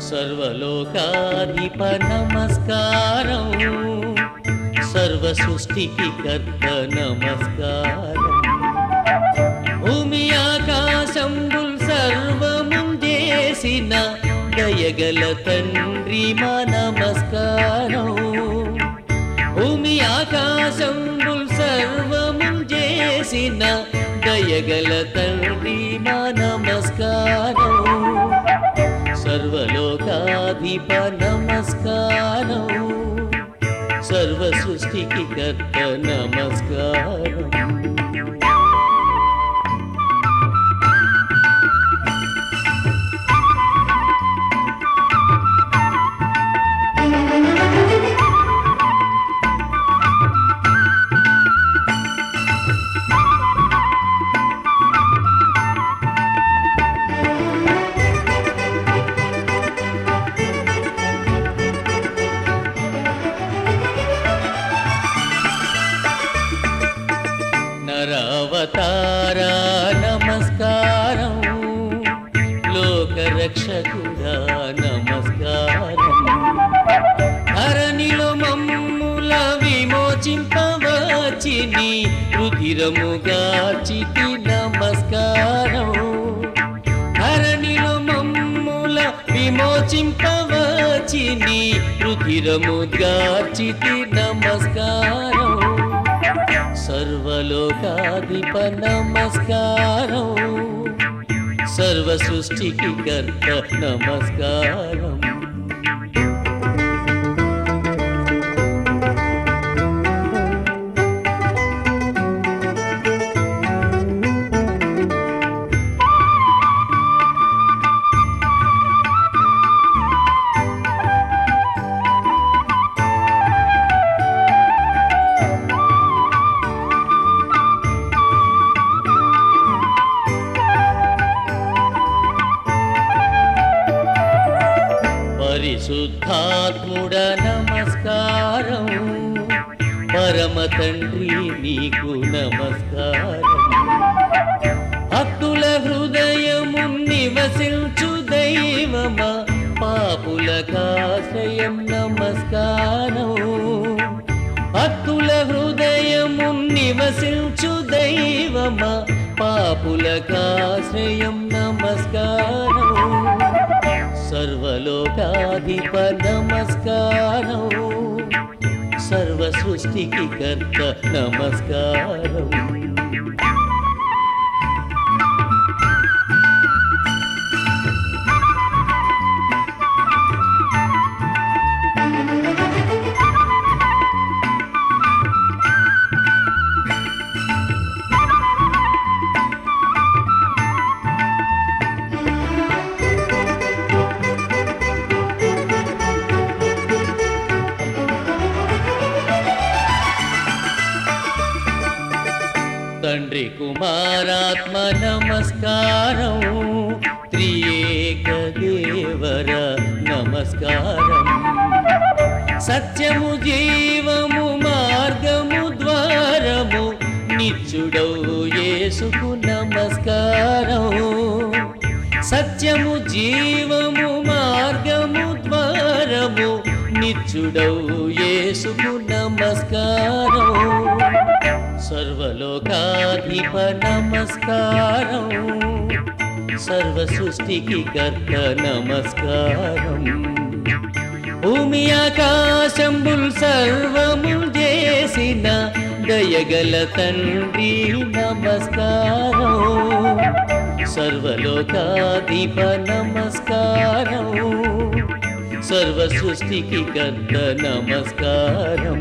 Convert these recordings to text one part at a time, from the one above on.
సర్వలోకాధిప నమస్కారం సర్వ సృష్టికి కర్త నమస్కారం భూమి ఆకాశంబుల్ సర్వముం చేసిన దయగల తండ్రి మా నమస్కారం భూమి ఆకాశంబుల్ సర్వముం చేసిన దయగల తండ్రి మా నమస్కారం సర్వలోకాధిప నమస్కారం సర్వ సృష్టికి కర్త నమస్కారం నరవతార నమస్కారం లోకరక్షకుడా నమస్కారం ధరణిలో మమ్ముల విమోచింపవచి నీ రుధిరముగాచితి నమస్కారం ధరణిలో మమ్ముల విమోచింపవచి నీ రుధిరముగాచితి నమస్కారం సర్వలోకాధిప నమస్కారం సర్వ సృష్టికి కర్త నమస్కారం పరిశుద్ధాత్ముడ నమస్కారం పరమ తండ్రి నీకు నమస్కారం భక్తుల హృదయము నివసించు దైవమా పాపుల కాశ్రయం నమస్కారం భక్తుల హృదయము నివసించు దైవమా పాపుల కాశ్రయం నమస్కారం సర్వలోకాధిప నమస్కారం సర్వ సృష్టికి కర్త నమస్కారం తండ్రి కుమారాత్మ నమస్కారం త్రియేక దేవర నమస్కారం సత్యము జీవము మార్గము ద్వారము నిత్యుడవు యేసుకు నమస్కారం సత్యము జీవము మార్గము ద్వారము నిత్యుడవు యేసుకు నమస్కారం సర్వలోకాధిప నమస్కారం సర్వ సృష్టికి కర్త నమస్కారం భూమి ఆకాశంబుల్ సర్వముల్ చేసిన దయగల తండ్రి నమస్కారం సర్వలోకాధిప నమస్కారం సర్వ సృష్టికి కర్త నమస్కారం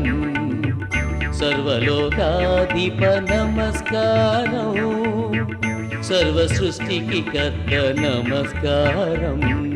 సర్వలోకాధిప నమస్కారం సర్వ సృష్టికి కర్త నమస్కారం